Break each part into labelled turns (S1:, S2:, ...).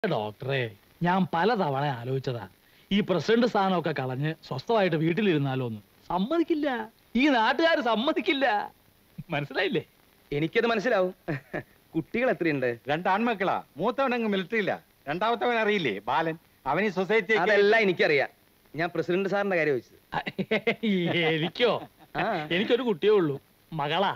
S1: ഡോക്ടറെ ഞാൻ പലതവണ ആലോചിച്ചതാ ഈ പ്രസിഡന്റ് സ്ഥാനമൊക്കെ കളഞ്ഞ് സ്വസ്ഥമായിട്ട് വീട്ടിലിരുന്നാലോ എന്ന് സമ്മതിക്കില്ല ഈ നാട്ടുകാർ സമ്മതിക്കില്ല മനസ്സിലായില്ലേ
S2: എനിക്കത് മനസ്സിലാവും കുട്ടികൾ എത്രയുണ്ട്
S3: രണ്ട് ആൺമക്കളാ മൂത്തവനങ്ങ് മിലിറ്ററിയില്ല രണ്ടാമത്തവൻ അറിയില്ലേ ബാലൻ അവൻ ഈ സൊസൈറ്റി
S2: അതെല്ലാം എനിക്കറിയാം ഞാൻ പ്രസിഡന്റ് സാറിന്റെ കാര്യം ചോദിച്ചത്
S1: എനിക്കോ
S2: ആ.
S1: എനിക്കൊരു കുട്ടിയേ ഉള്ളൂ മകളാ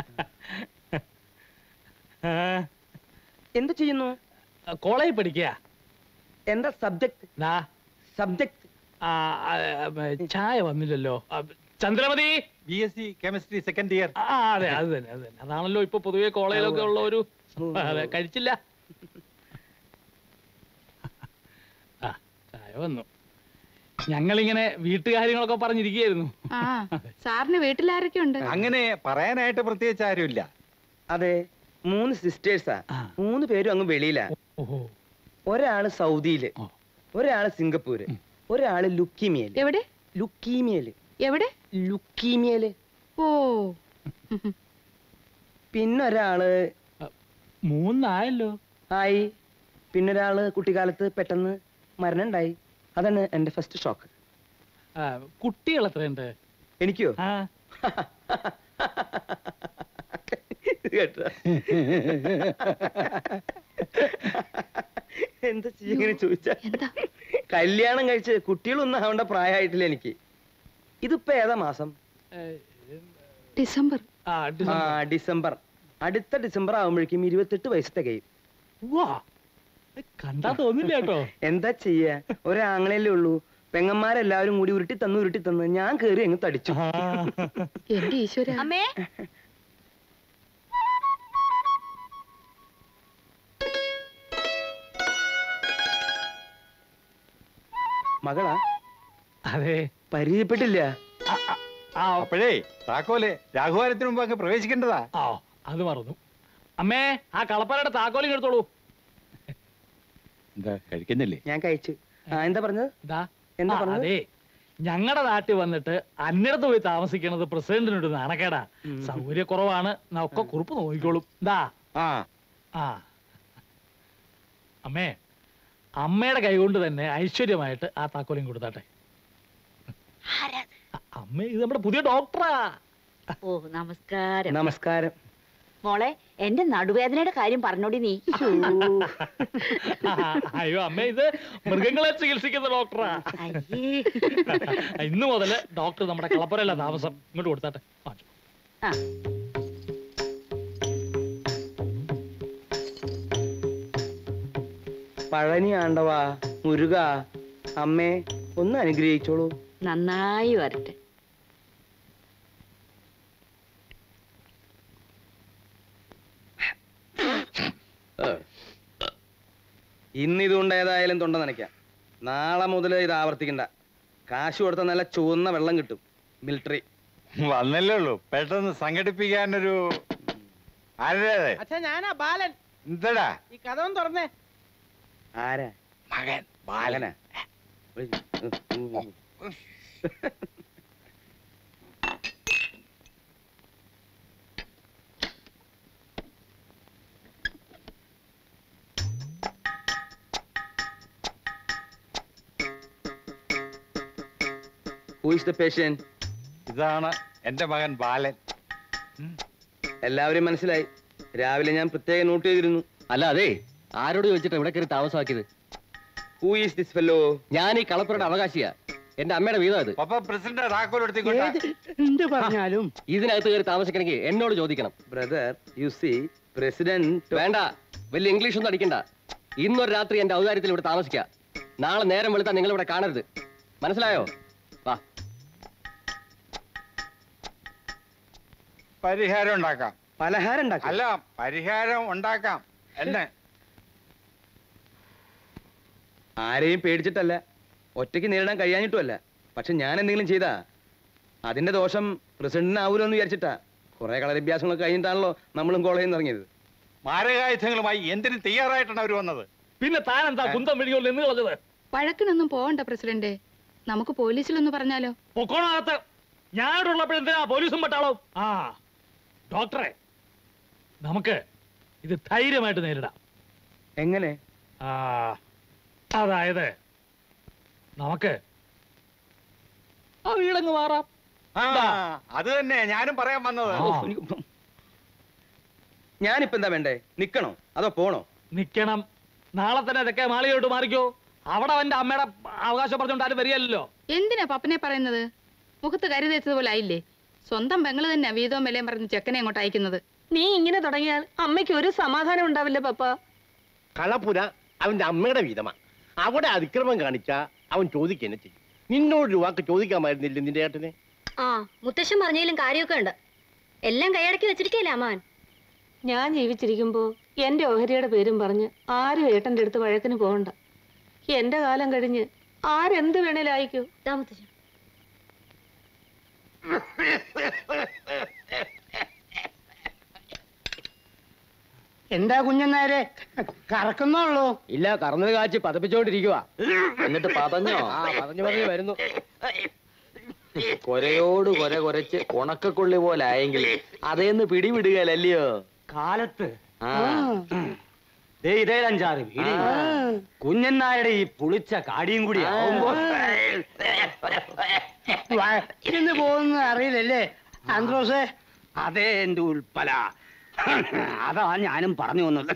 S2: എന്ത് ചെയ്യുന്നു
S1: കോളേജിൽ പഠിക്കുക
S2: എന്താ സബ്ജക്ട്
S1: ദാ,
S2: സബ്ജക്ട്
S1: ആ, ആ, ആ, ചായ വന്നില്ലല്ലോ ആ, Chandramathi
S3: B S C chemistry second year
S1: ആ അതെ അത് തന്നെ അത് തന്നെ അതാണല്ലോ ഇപ്പൊ പൊതുവെ കോളേജിലൊക്കെ ഉള്ള ഒരു അതെ കഴിച്ചില്ല ആ ചായ വന്നു ഞങ്ങളിങ്ങനെ വീട്ടുകാര്യങ്ങളൊക്കെ പറഞ്ഞിരിക്കുകയായിരുന്നു
S4: ആ സാറിന് വീട്ടിലാരൊക്കെ ഉണ്ട്
S3: അങ്ങനെ പറയാനായിട്ട് പ്രത്യേകിച്ച് ആരുമില്ല
S2: അതെ മൂന്ന് സിസ്റ്റേഴ്സാ
S1: ആ.
S2: മൂന്ന് പേരും അങ്ങ് വെളിയിലാ
S1: ഓഹോ
S2: ഒരാള് സൗദിയില്
S1: ആ.
S2: ഒരാള് സിംഗപ്പൂര് ഒരാള് ലുക്കീമിയല്
S4: എവിടെ
S2: ലുക്കീമിയല്
S4: എവിടെ
S2: ലുക്കീമിയല്
S4: ഓ
S2: പിന്നൊരാള്
S1: മൂന്നായല്ലോ
S2: ആയി പിന്നൊരാള് കുട്ടിക്കാലത്ത് പെട്ടെന്ന് മരണം ഉണ്ടായി അതാണ് എന്റെ ഫസ്റ്റ് ഷോക്ക്
S1: ആ, കുട്ടികൾ എത്രയുണ്ട്
S2: എനിക്കോ
S1: ആ
S2: കേട്ടോ എന്താ ചെയ്യ ഇങ്ങനെ ചോദിച്ചാ
S4: എന്താ
S2: കല്യാണം കഴിച്ച് കുട്ടികളൊന്നും ആവേണ്ട പ്രായമായിട്ടില്ല എനിക്ക് ഇതിപ്പോ ഏതാ മാസം
S1: ഏ,
S4: ഡിസംബർ
S1: ആ
S2: ആ
S1: ഡിസംബർ.
S2: ഡിസംബർ അടുത്ത ഡിസംബർ ആവുമ്പോഴേക്കും ഇരുപത്തെട്ട് വയസ്സ് തികയും
S1: ഉവ്വ. ഏ, കണ്ടാ തോന്നില്ല കേട്ടോ
S2: എന്താ ചെയ്യാ ഒരാങ്ങളല്ലേ ഉള്ളൂ പെങ്ങന്മാരെല്ലാവരും കൂടി ഉരുട്ടി തന്നു ഉരുട്ടി തന്നു ഞാൻ കേറി അങ്ങ് തടിച്ചു
S1: ആ.
S4: എന്റെ ഈശ്വര
S5: അമ്മേ
S2: മകളാ
S1: അതെ
S2: പരിചയപ്പെട്ടില്ല
S1: ആ, ആ, ആ
S3: അപ്പോഴേ താക്കോലെ രാഘുവാരത്തിന് മുമ്പ് അങ്ങ് പ്രവേശിക്കേണ്ടതാ
S1: ആ അത് മറന്നു അമ്മേ ആ കളപ്പനയുടെ താക്കോലിങ് എടുത്തോളൂ
S3: എന്താ കഴിക്കുന്നില്ലേ
S2: ഞാൻ കഴിച്ചു ആ എന്താ പറഞ്ഞത്
S1: എന്താ
S2: എന്താ
S1: ആ,
S2: പറഞ്ഞത്?
S1: അതെ ഞങ്ങളുടെ നാട്ടിൽ വന്നിട്ട് അന്നിടത്ത് പോയി താമസിക്കണത് പ്രസിഡന്റിനോട് നാണക്കേടാ
S2: ഉം.
S1: സൗകര്യക്കുറവാണ് എന്നാ ഒക്കെ കുറിപ്പ് നോക്കിക്കോളും എന്താ
S3: ആ
S1: ആ അമ്മേ അമ്മയുടെ കൈകൊണ്ട് തന്നെ ഐശ്വര്യമായിട്ട് ആ താക്കോലിങ് കൊടുത്താട്ടെ അ- അമ്മേ ഇത് നമ്മുടെ പുതിയ ഡോക്ടറാ
S5: ഓ നമസ്കാരം
S2: നമസ്കാരം
S5: മോളെ എന്റെ നടുവേദനയുടെ കാര്യം പറഞ്ഞോടി നീ
S1: അയ്യോ അമ്മേ ഇത് മൃഗങ്ങളെ ചികിത്സിക്കുന്ന ഡോക്ടറാ
S5: അയ്യേ
S1: ഇന്ന് മുതല് ഡോക്ടർ നമ്മുടെ കളപ്പുരല്ല താമസം ഇങ്ങോട്ട് കൊടുത്താട്ടെ ആ.
S5: ആ
S2: പഴനി ആണ്ടവാ മുരുക അമ്മേ ഒന്ന് അനുഗ്രഹിച്ചോളൂ
S5: നന്നായി വരട്ടെ
S2: ഇന്ന് ഇതുകൊണ്ട് ഏതായാലും തൊണ്ട നനയ്ക്കാം നാളെ മുതൽ ഇത് ആവർത്തിക്കണ്ട കാശ് കൊടുത്ത നല്ല ചുവന്ന വെള്ളം കിട്ടും മിലിറ്ററി
S3: വന്നല്ലേ ഉള്ളൂ പെട്ടെന്ന് സംഘടിപ്പിക്കാനൊരു ആരുടെ
S6: അച്ഛാ ഞാനാ ബാലൻ
S3: എന്താടാ
S6: ഈ കഥ ഒന്ന് തുറന്നേ
S2: ആരാ
S3: മകൻ
S2: ബാലനാ Who is the patient?
S3: ഇതാണ് എന്റെ മകൻ ബാലൻ
S2: എല്ലാവരും മനസ്സിലായി രാവിലെ ഞാൻ പ്രത്യേകം നോട്ട് ചെയ്തിരുന്നു
S7: അല്ല അതെ ആരോട് ചോദിച്ചിട്ട് ഇവിടെ കയറി താമസമാക്കിയത്
S2: ഹൂ ഈസ് ദിസ് ഫെല്ലോ
S7: ഞാൻ ഈ കളപ്പുരയുടെ അവകാശിയാ എന്റെ അമ്മയുടെ വീതം അത്
S3: പപ്പ പ്രസിഡന്റ് താക്കോൽ എടുത്തിക്കോട്ടെ
S6: എന്ത് പറഞ്ഞാലും
S7: ഇതിനകത്ത് കയറി താമസിക്കണമെങ്കിൽ എന്നോട് ചോദിക്കണം
S2: ബ്രദർ യു സി പ്രസിഡന്റ്
S7: വേണ്ട വലിയ ഇംഗ്ലീഷ് ഒന്നും അടിക്കണ്ട ഇന്നൊരു രാത്രി എന്റെ ഔദാര്യത്തിൽ ഇവിടെ താമസിക്കുക നാളെ നേരം വെളുത്താൽ നിങ്ങൾ ഇവിടെ കാണരുത് മനസ്സിലായോ വാ
S3: പരിഹാരം ഉണ്ടാക്കാം
S2: പലഹാരം ഉണ്ടാക്കാം
S3: അല്ല പരിഹാരം ഉണ്ടാക്കാം എന്നെ
S2: ആരെയും പേടിച്ചിട്ടല്ല ഒറ്റയ്ക്ക് നേരിടാൻ കഴിയാഞ്ഞിട്ടുമല്ല പക്ഷെ ഞാൻ എന്തെങ്കിലും ചെയ്താ അതിന്റെ ദോഷം പ്രസിഡന്റിന് ആവൂലോ എന്ന് വിചാരിച്ചിട്ടാ കുറെ കളരഭ്യാസങ്ങളൊക്കെ കഴിഞ്ഞിട്ടാണല്ലോ നമ്മളും കോളേജിൽ നിന്ന് ഇറങ്ങിയത്
S3: മാരകായുധങ്ങളുമായി എന്തിനു തയ്യാറായിട്ടാണ് അവർ വന്നത്
S1: പിന്നെ താൻ എന്താ കുന്തം വിളിയോണ്ട് എന്ന് കളഞ്ഞത്
S4: വഴക്കിനൊന്നും പോവണ്ട പ്രസിഡന്റ് നമുക്ക് പോലീസിലൊന്ന് പറഞ്ഞാലോ
S1: പൊക്കോണകത്ത് ഞാനിവിടെ ഉള്ളപ്പോഴെന്തിനാ പോലീസും പട്ടാളോ ആ ഡോക്ടറെ നമുക്ക് ഇത് ധൈര്യമായിട്ട് നേരിടാം
S2: എങ്ങനെ
S1: ആ, അതായത് നമുക്ക് ആ വീടങ്ങ് മാറാം
S3: ആ അത് തന്നെ ഞാനും പറയാൻ വന്നത്
S1: ആ.
S2: ഞാനിപ്പോ എന്താ വേണ്ടേ നിക്കണോ അതോ പോണോ
S1: നിക്കണം നാളെ തന്നെ ഇതൊക്കെ മാളികയോട്ട് മാറിക്കോ അവിടെ അവന്റെ അമ്മയുടെ അവകാശം പറഞ്ഞോണ്ട് ആരും വരികയല്ലോ
S4: എന്തിനാ പപ്പനെ പറയുന്നത് മുഖത്ത് കരി തേച്ചതുപോലെ ആയില്ലേ സ്വന്തം പെങ്ങള് തന്നെ വീതവും വിലയും പറഞ്ഞ് ചെക്കനെ അങ്ങോട്ട് അയക്കുന്നത്
S8: നീ ഇങ്ങനെ തുടങ്ങിയാൽ അമ്മയ്ക്ക് ഒരു സമാധാനം ഉണ്ടാവില്ല പപ്പ
S9: കളപ്പുര അവന്റെ അമ്മയുടെ വീതമാ അവിടെ അതിക്രമം കാണിച്ച അവൻ ചോദിക്കുക ചെയ്യും നിന്നോട് ഒരു വാക്ക് ചോദിക്കാമായിരുന്നില്ല നിന്റെ ഏട്ടനെ
S10: ആ മുത്തശ്ശൻ പറഞ്ഞതിലും കാര്യമൊക്കെ ഉണ്ട് എല്ലാം കൈയടക്കി വെച്ചിരിക്കല്ലേ അമ്മാൻ
S8: ഞാൻ ജീവിച്ചിരിക്കുമ്പോ എന്റെ ഓഹരിയുടെ പേരും പറഞ്ഞ് ആരും ഏട്ടന്റെ അടുത്ത് വഴക്കിന് പോകണ്ട എന്റെ കാലം കഴിഞ്ഞ് ആരെന്ത് വേണേലും അയക്കൂ
S10: ഇതാ മുത്തശ്ശൻ
S6: എന്താ കുഞ്ഞനാരെ കറക്കുന്നുള്ളൂ
S7: ഇല്ല കറന്നത് കാച്ചി പതപ്പിച്ചോണ്ടിരിക്കുക എന്നിട്ട് പതഞ്ഞോ ആ പതഞ്ഞു പറഞ്ഞു വരുന്നു
S11: കൊരയോട് കൊര കൊരച്ച് ഉണക്കക്കൊള്ളി പോലെ ആയെങ്കിൽ അതേന്ന് പിടിവിടുകയല്ലയോ
S7: കാലത്ത്
S11: ആ ദേ ഇതേ അഞ്ചാറ് വീടി കുഞ്ഞന്നായുടെ ഈ പുളിച്ച കാടിയും കൂടി ആവുമ്പോ
S6: വഴക്കിന് പോകുന്നത് അറിയില്ലല്ലേ ആന്ത്രോസേ
S11: അതേ എന്റെ ഉൽപ്പല അതാ ഞാനും പറഞ്ഞു വന്നത്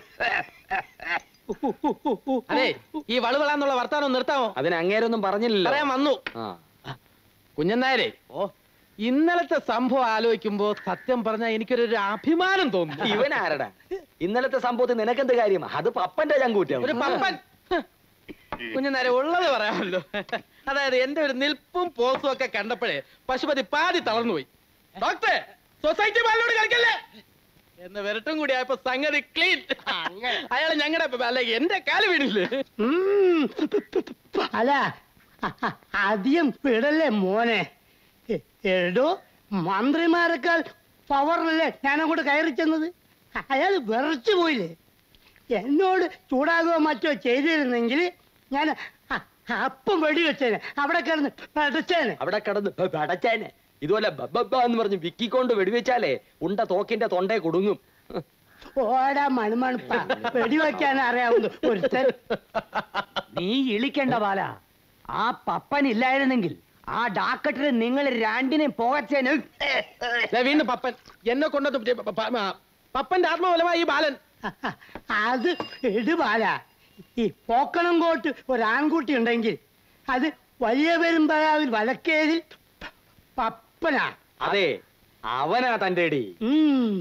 S7: അതെ ഈ വളുവളാന്നുള്ള വർത്താനം നിർത്താമോ
S11: അതിന് അങ്ങേരൊന്നും പറഞ്ഞില്ലല്ലോ
S7: പറയാൻ വന്നു
S11: ആ
S7: കുഞ്ഞന്നായരെ ഓ ഇന്നലത്തെ സംഭവം ആലോചിക്കുമ്പോ സത്യം പറഞ്ഞാൽ എനിക്കൊരു ഒരു അഭിമാനം തോന്നുന്നു
S11: ഇവൻ ആരടാ ഇന്നലത്തെ സംഭവത്തിൽ നിനക്കെന്ത് കാര്യം അത് പപ്പന്റെ ചങ്കൂറ്റം
S7: ഒരു പപ്പൻ കുഞ്ഞനാരെ ഉള്ളത് പറയാമല്ലോ അതായത് എന്റെ ഒരു നിൽപ്പും പോസും ഒക്കെ കണ്ടപ്പോഴേ പശുപതി പാതി തളർന്നുപോയി ഡോക്ടറെ സൊസൈറ്റി ബാലിനോട് കളിക്കല്ലേ എന്ന് വിരട്ടും കൂടി ആയപ്പോ സംഗതി ക്ലീൻ അയാൾ ഞങ്ങളുടെ അല്ലെ എന്റെ കാല് വീണില്ലേ
S6: ഉം. അല്ല അധികം വിടല്ലേ മോനെ എ- എടോ മന്ത്രിമാരെക്കാൾ പവറിലല്ലേ ഞാനങ്ങോട്ട് കയറി ചെന്നത് അയാൾ വിറച്ചു പോയില്ലേ എന്നോട് ചൂടാകുകയോ മറ്റോ ചെയ്തിരുന്നെങ്കിൽ ഞാൻ അ- അപ്പം വെടിവെച്ചേനെ അവിടെ കിടന്ന് അടച്ചേനെ
S11: അവിടെ കിടന്ന് പടച്ചേനെ ഇതുപോലെ ബബ്ബ എന്ന് പറഞ്ഞ് വിക്കിക്കൊണ്ട് വെടിവെച്ചാലേ ഉണ്ട തോക്കിന്റെ തൊണ്ടേ കുടുങ്ങും
S6: ഓടാ മണുമണുപ്പ വെടിവെക്കാൻ അറിയാവുന്ന ഒരുത്തൻ
S11: നീ ഇളിക്കണ്ട ബാല ആ പപ്പൻ ഇല്ലായിരുന്നെങ്കിൽ ആ ഡാക്കറ്റിന് നിങ്ങൾ രണ്ടിനെയും പോകച്ചേന്
S7: ദേ വീണ്ടും പപ്പൻ എന്നെ കൊണ്ടത് പ- പ- ആ, പപ്പന്റെ ആത്മബലമായി ഈ ബാലൻ
S6: അത് ഇടുപാല ഈ പോക്കണം കോട്ട് ഒരാൺകുട്ടി ഉണ്ടെങ്കിൽ അത് വലിയ പെരുമ്പഴാവിൽ വലക്കേതിൽ പപ്പനാ
S11: അതെ അവനാ തന്റെ അടി
S6: ഉം.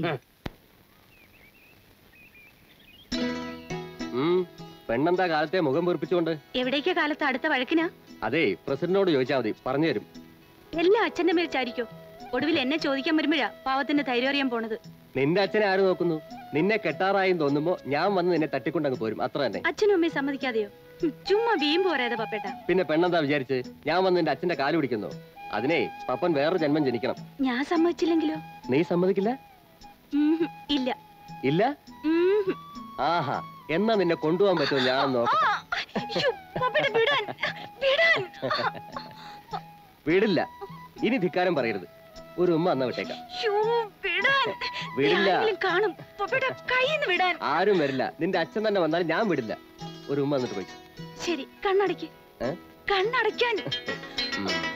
S7: പെണ്ണെന്താ കാലത്തെ മുഖം വീർപ്പിച്ചുകൊണ്ട്
S10: എവിടേക്കാ കാലത്ത് അടുത്ത വഴക്കിനാ
S7: അതെ പ്രസിഡന്റിനോട് ചോദിച്ചാൽ മതി പറഞ്ഞു തരും
S10: എല്ലാം അച്ഛന്റെ മേൽ ചാരിക്കോ ഒടുവിൽ എന്നെ ചോദിക്കാൻ വരുമ്പോഴാ പാവത്തിന്റെ ധൈര്യം അറിയാൻ പോണത്
S7: നിന്റെ അച്ഛനെ ആര് നോക്കുന്നു നിന്നെ കെട്ടാറായും തോന്നുമ്പോ ഞാൻ വന്ന് നിന്നെ തട്ടിക്കൊണ്ടങ്ങ് പോരും അത്ര തന്നെ
S10: അച്ഛനും അമ്മയും സമ്മതിക്കാതെയോ ഹും, ചുമ്മാ വീമ്പ് പറയാതെ പപ്പേട്ട
S7: പിന്നെ പെണ്ണെന്താ വിചാരിച്ച് ഞാൻ വന്ന് നിന്റെ അച്ഛന്റെ കാല് പിടിക്കുന്നു അതിനെ പപ്പൻ വേറൊരു ജന്മം ജനിക്കണം
S10: ഞാൻ സമ്മതിച്ചില്ലെങ്കിലോ
S7: നീ സമ്മതിക്കില്ല
S10: ഉം ഹും, ഇല്ല
S7: ഇല്ല
S10: ഉം ഹും.
S7: ആഹാ എന്നാ നിന്നെ കൊണ്ടുപോകാൻ പറ്റുമോ ഞാൻ നോക്കാം
S10: ആ, ശ്ശോ, പപ്പേട്ട വിടാൻ വിടാൻ
S7: വീടില്ല ഇനി ധിക്കാരം പറയരുത് ഒരു ഉമ്മ അന്ന വിട്ടേക്കാം
S10: ശ്ശോ, വിടാൻ
S7: വിടില്ല.
S10: ആരെങ്കിലും കാണും പപ്പേട്ട കയ്യിന്ന് വിടാൻ
S7: ആരും വരില്ല നിന്റെ അച്ഛൻ തന്നെ വന്നാലും ഞാൻ വിടില്ല ഒരു ഉമ്മ എന്നിട്ട് പോയി
S10: ശരി കണ്ണടയ്ക്ക്
S7: ഏ?
S10: കണ്ണടയ്ക്കാൻ
S7: ഉം.